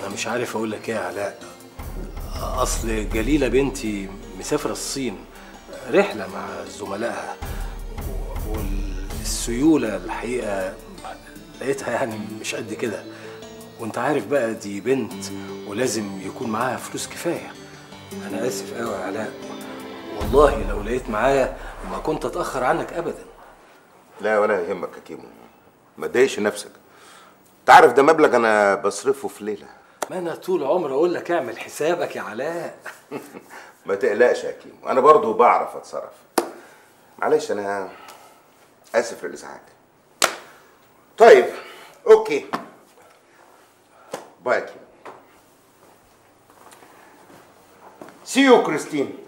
انا مش عارف اقول لك ايه يا علاء اصل جليله بنتي مسافره الصين رحله مع زملائها والسيوله الحقيقه لقيتها يعني مش قد كده وانت عارف بقى دي بنت ولازم يكون معاها فلوس كفايه انا اسف قوي يا علاء والله لو لقيت معايا ما كنت اتاخر عنك ابدا لا ولا يهمك يا كيمو ما تضايقش نفسك تعرف ده مبلغ انا بصرفه في ليله ما انا طول عمري اقول لك اعمل حسابك يا علاء ما تقلقش يا كيمو انا برضو بعرف اتصرف معلش انا اسف للازعاج طيب اوكي باي يا كيمو سي يو كريستين